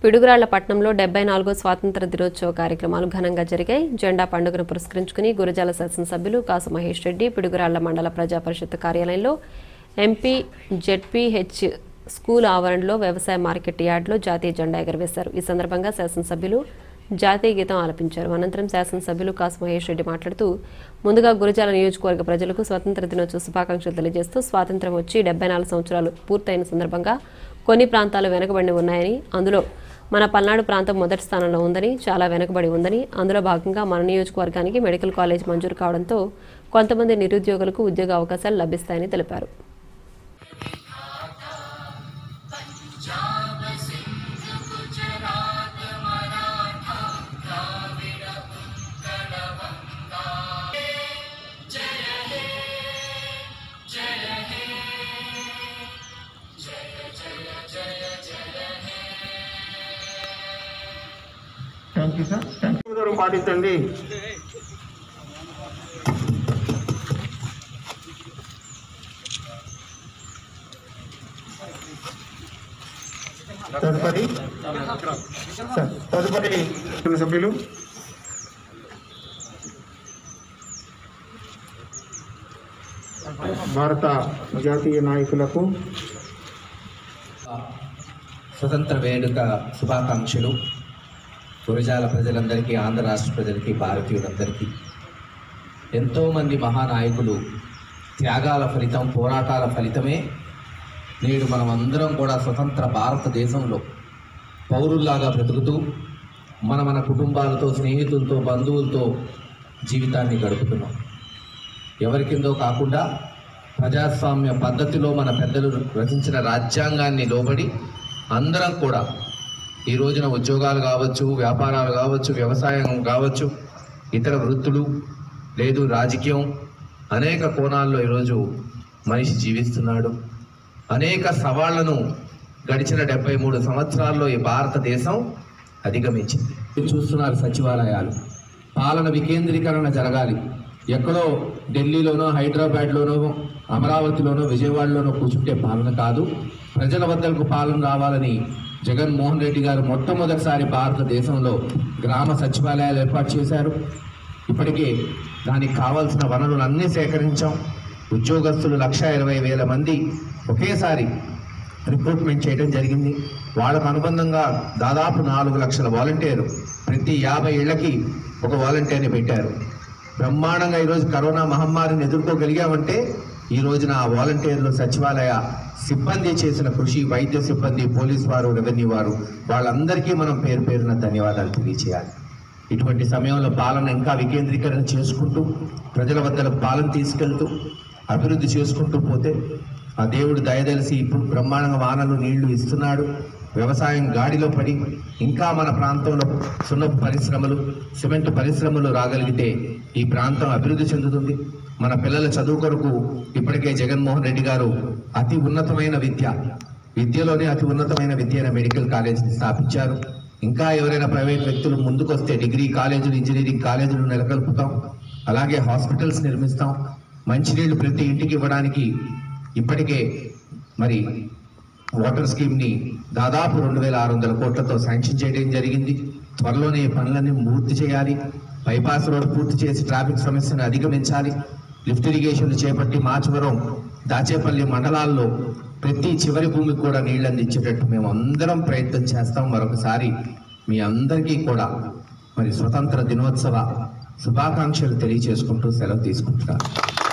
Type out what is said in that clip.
పిడుగురాళ్ల పట్టణంలో డెబ్బై నాలుగో స్వాతంత్ర దినోత్సవ కార్యక్రమాలు ఘనంగా జరిగాయి జెండా పండుగను పురస్కరించుకుని గురజాల శాసనసభ్యులు కాసు మహేష్ రెడ్డి పిడుగురాళ్ల మండల ప్రజా పరిషత్ కార్యాలయంలో ఎంపీ జెడ్పీహెచ్ స్కూల్ ఆవరణలో వ్యవసాయ మార్కెట్ యార్డ్లో జాతీయ జెండా ఎగరవేశారు ఈ సందర్భంగా శాసనసభ్యులు జాతీయ గీతం ఆలపించారు అనంతరం శాసనసభ్యులు కాసు మహేష్ రెడ్డి మాట్లాడుతూ ముందుగా గురజాల నియోజకవర్గ ప్రజలకు స్వాతంత్ర దినోత్సవ శుభాకాంక్షలు తెలియజేస్తూ స్వాతంత్ర్యం వచ్చి డెబ్బై నాలుగు సంవత్సరాలు పూర్తయిన సందర్భంగా కొన్ని ప్రాంతాలు వెనుకబడి ఉన్నాయని అందులో మన పల్నాడు ప్రాంతం మొదటి స్థానంలో ఉందని చాలా వెనుకబడి ఉందని అందులో భాగంగా మన నియోజకవర్గానికి మెడికల్ కాలేజ్ మంజూరు కావడంతో కొంతమంది నిరుద్యోగులకు ఉద్యోగ అవకాశాలు లభిస్తాయని తెలిపారు thank you sir thank you దూరం పాటించండి తదుపరి సార్ తదుపరి సభ్యులు భారత జాతీయ నాయకులకు స్వతంత్ర వేడుక శుభాకాంక్షలు గురజాల ప్రజలందరికీ ఆంధ్ర రాష్ట్ర ప్రజలకి భారతీయులందరికీ ఎంతోమంది మహానాయకులు త్యాగాల ఫలితం పోరాటాల ఫలితమే నేడు మనం అందరం కూడా స్వతంత్ర భారతదేశంలో పౌరుల్లాగా బ్రతుకుతూ మన మన కుటుంబాలతో స్నేహితులతో బంధువులతో జీవితాన్ని గడుపుతున్నాం ఎవరి కిందో కాకుండా ప్రజాస్వామ్య పద్ధతిలో మన పెద్దలు రచించిన రాజ్యాంగాన్ని లోబడి అందరం కూడా ఈ రోజున ఉద్యోగాలు కావచ్చు వ్యాపారాలు కావచ్చు వ్యవసాయం కావచ్చు ఇతర వృత్తులు లేదు రాజకీయం అనేక కోణాల్లో ఈరోజు మనిషి జీవిస్తున్నాడు అనేక సవాళ్లను గడిచిన డెబ్బై మూడు సంవత్సరాల్లో ఈ భారతదేశం అధిగమించింది మీరు చూస్తున్నారు సచివాలయాలు పాలన వికేంద్రీకరణ జరగాలి ఎక్కడో ఢిల్లీలోనో హైదరాబాద్లోనో అమరావతిలోనో విజయవాడలోనో కూర్చుంటే పాలన కాదు ప్రజల వద్దకు పాలన రావాలని జగన్మోహన్ రెడ్డి గారు మొట్టమొదటిసారి భారతదేశంలో గ్రామ సచివాలయాలు ఏర్పాటు చేశారు ఇప్పటికే దానికి కావాల్సిన వనరులన్నీ సేకరించాం ఉద్యోగస్తులు లక్ష ఇరవై వేల మంది ఒకేసారి రిక్రూట్మెంట్ చేయడం జరిగింది వాళ్ళకు అనుబంధంగా దాదాపు నాలుగు లక్షల వాలంటీర్లు ప్రతి యాభై ఏళ్లకి ఒక వాలంటీర్ని పెట్టారు బ్రహ్మాండంగా ఈరోజు కరోనా మహమ్మారిని ఎదుర్కోగలిగామంటే ఈ రోజున ఆ వాలంటీర్లు సచివాలయ సిబ్బంది చేసిన కృషి వైద్య సిబ్బంది పోలీస్ వారు రెవెన్యూ వారు వాళ్ళందరికీ మనం పేరు పేరున ధన్యవాదాలు తెలియచేయాలి ఇటువంటి సమయంలో పాలన ఇంకా వికేంద్రీకరణ చేసుకుంటూ ప్రజల వద్దకు పాలన తీసుకెళ్తూ అభివృద్ధి చేసుకుంటూ పోతే ఆ దేవుడు దయదలిసి ఇప్పుడు బ్రహ్మాండంగా వానలు నీళ్లు ఇస్తున్నాడు వ్యవసాయం గాడిలో పడి ఇంకా మన ప్రాంతంలో సున్నపు పరిశ్రమలు సిమెంట్ పరిశ్రమలు రాగలిగితే ఈ ప్రాంతం అభివృద్ధి చెందుతుంది మన పిల్లల చదువు కొరకు ఇప్పటికే జగన్మోహన్ రెడ్డి గారు అతి ఉన్నతమైన విద్య విద్యలోనే అతి ఉన్నతమైన విద్య అయిన మెడికల్ కాలేజీని స్థాపించారు ఇంకా ఎవరైనా ప్రైవేట్ వ్యక్తులు ముందుకొస్తే డిగ్రీ కాలేజీలు ఇంజనీరింగ్ కాలేజీలు నెలకొల్పుతాం అలాగే హాస్పిటల్స్ నిర్మిస్తాం మంచినీళ్లు ప్రతి ఇంటికి ఇవ్వడానికి ఇప్పటికే మరి వాటర్ స్కీమ్ ని దాదాపు రెండు వేల ఆరు వందల కోట్లతో శాంక్షన్ చేయడం జరిగింది త్వరలోనే ఈ పనులన్నీ పూర్తి చేయాలి బైపాస్ రోడ్ పూర్తి చేసి ట్రాఫిక్ సమస్యను అధిగమించాలి లిఫ్ట్ ఇరిగేషన్ చేపట్టి మాచవరం దాచేపల్లి మండలాల్లో ప్రతి చివరి భూమికి కూడా నీళ్ళు అందించేటట్టు మేము అందరం ప్రయత్నం చేస్తాం మరొకసారి మీ అందరికీ కూడా మరి స్వతంత్ర దినోత్సవ శుభాకాంక్షలు తెలియజేసుకుంటూ సెలవు తీసుకుంటున్నాను